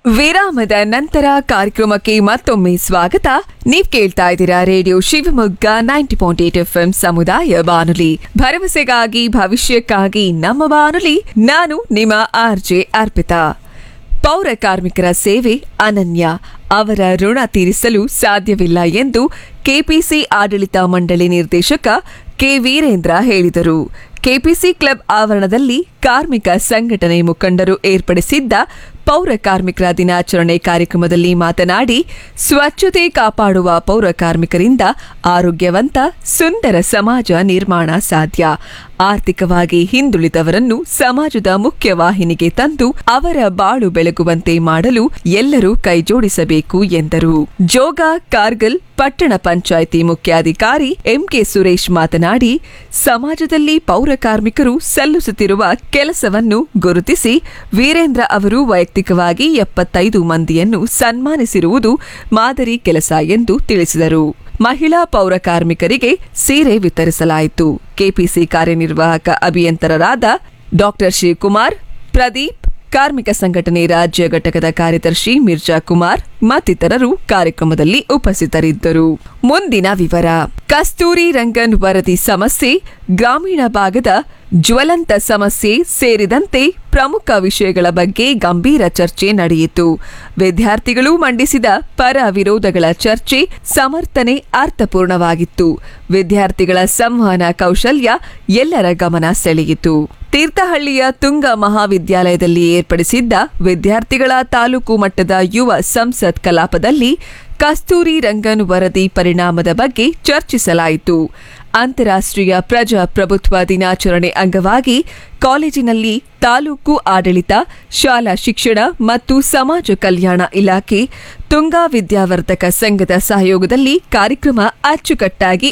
ವಿರಾಮದ ನಂತರ ಕಾರ್ಯಕ್ರಮಕ್ಕೆ ಮತ್ತೊಮ್ಮೆ ಸ್ವಾಗತ ನೀವ್ ಕೇಳ್ತಾ ಇದ್ದೀರಾ radio Shivamogga ninety point eight F M ಸಮುದಾಯ ಬಾನುಲಿ ಭರವಸೆಗಾಗಿ ಭವಿಷ್ಯಕ್ಕಾಗಿ ನಮ್ಮ ಬಾನುಲಿ ನಾನು ನಿಮ್ಮ ಆರ್ಜೆ ಅರ್ಪಿತಾ ಪೌರ ಕಾರ್ಮಿಕರ ಸೇವೆ ಅನನ್ಯ ಅವರ ಋಣ ತೀರಿಸಲು ಸಾಧ್ಯವಿಲ್ಲ ಎಂದು ಕೆಪಿಸಿ ಆಡಳಿತ ಮಂಡಳಿ ನಿರ್ದೇಶಕ ಕೆ ವೀರೇಂದ್ರ ಹೇಳಿದರು ಕೆಪಿಸಿ ಕ್ಲಬ್ ಆವರಣದಲ್ಲಿ ಕಾರ್ಮಿಕ ಸಂಘಟನೆ ಮುಖಂಡರು ಏರ್ಪಡಿಸಿದ್ದ ಪೌರ ಕಾರ್ಮಿಕರ ದಿನಾಚರಣೆ ಕಾರ್ಯಕ್ರಮದಲ್ಲಿ ಮಾತನಾಡಿ ಸ್ವಚ್ಛತೆ ಕಾಪಾಡುವ ಪೌರ ಕಾರ್ಮಿಕರಿಂದ ಆರೋಗ್ಯವಂತ ಸುಂದರ ಸಮಾಜ ನಿರ್ಮಾಣ ಸಾಧ್ಯ ಆರ್ಥಿಕವಾಗಿ ಹಿಂದುಳಿದವರನ್ನು ಸಮಾಜದ ಮುಖ್ಯವಾಹಿನಿಗೆ ತಂದು ಅವರ ಬಾಳು ಬೆಳಗುವಂತೆ ಮಾಡಲು ಎಲ್ಲರೂ ಕೈಜೋಡಿಸಬೇಕು ಎಂದರು ಜೋಗ ಕಾರ್ಗಿಲ್ ಪಟ್ಟಣ ಪಂಚಾಯಿತಿ ಮುಖ್ಯಾಧಿಕಾರಿ ಎಂಕೆ ಸುರೇಶ್ ಮಾತನಾಡಿ ಸಮಾಜದಲ್ಲಿ ಪೌರ ಕಾರ್ಮಿಕರು ಸಲ್ಲಿಸುತ್ತಿರುವ ಕೆಲಸವನ್ನು ಗುರುತಿಸಿ ವೀರೇಂದ್ರ ಅವರು ವೈಯಕ್ತಿಕವಾಗಿ ಎಪ್ಪತ್ತೈದು ಮಂದಿಯನ್ನು ಸನ್ಮಾನಿಸಿರುವುದು ಮಾದರಿ ಕೆಲಸ ಎಂದು ತಿಳಿಸಿದರು ಮಹಿಳಾ ಪೌರ ಕಾರ್ಮಿಕರಿಗೆ ಸೀರೆ ವಿತರಿಸಲಾಯಿತು ಕೆಪಿಸಿ ಕಾರ್ಯನಿರ್ವಾಹಕ ಅಭಿಯಂತರರಾದ ಡಾಕ್ಟರ್ ಶಿವಕುಮಾರ್ ಪ್ರದೀಪ್ ಕಾರ್ಮಿಕ ಸಂಘಟನೆ ರಾಜ್ಯ ಘಟಕದ ಕಾರ್ಯದರ್ಶಿ ಮಿರ್ಜಾ ಕುಮಾರ್ ಮತ್ತಿತರರು ಕಾರ್ಯಕ್ರಮದಲ್ಲಿ ಉಪಸ್ಥಿತರಿದ್ದರು ಮುಂದಿನ ವಿವರ ಕಸ್ತೂರಿ ರಂಗನ್ ವರದಿ ಸಮಸ್ಯೆ ಗ್ರಾಮೀಣ ಭಾಗದ ಜ್ವಲಂತ ಸಮಸ್ಯೆ ಸೇರಿದಂತೆ ಪ್ರಮುಖ ವಿಷಯಗಳ ಬಗ್ಗೆ ಗಂಭೀರ ಚರ್ಚೆ ನಡೆಯಿತು ವಿದ್ಯಾರ್ಥಿಗಳು ಮಂಡಿಸಿದ ಪರ ವಿರೋಧಗಳ ಚರ್ಚೆ ಸಮರ್ಥನೆ ಅರ್ಥಪೂರ್ಣವಾಗಿತ್ತು ವಿದ್ಯಾರ್ಥಿಗಳ ಸಂವಹನ ಕೌಶಲ್ಯ ಎಲ್ಲರ ಗಮನ ಸೆಳೆಯಿತು ತೀರ್ಥಹಳ್ಳಿಯ ತುಂಗ ಮಹಾವಿದ್ಯಾಲಯದಲ್ಲಿ ಏರ್ಪಡಿಸಿದ್ದ ವಿದ್ಯಾರ್ಥಿಗಳ ತಾಲೂಕು ಮಟ್ಟದ ಯುವ ಸಂಸತ್ ಕಲಾಪದಲ್ಲಿ ಕಸ್ತೂರಿ ರಂಗನ್ ವರದಿ ಪರಿಣಾಮದ ಬಗ್ಗೆ ಚರ್ಚಿಸಲಾಯಿತು ಅಂತಾರಾಷ್ಟ್ರೀಯ ಪ್ರಜಾಪ್ರಭುತ್ವ ದಿನಾಚರಣೆ ಅಂಗವಾಗಿ ಕಾಲೇಜಿನಲ್ಲಿ ತಾಲೂಕು ಆಡಳಿತ ಶಾಲಾ ಶಿಕ್ಷಣ ಮತ್ತು ಸಮಾಜ ಕಲ್ಯಾಣ ಇಲಾಖೆ ತುಂಗಾ ವಿದ್ಯಾವರ್ಧಕ ಸಂಘದ ಸಹಯೋಗದಲ್ಲಿ ಕಾರ್ಯಕ್ರಮ ಅಚ್ಚುಕಟ್ಟಾಗಿ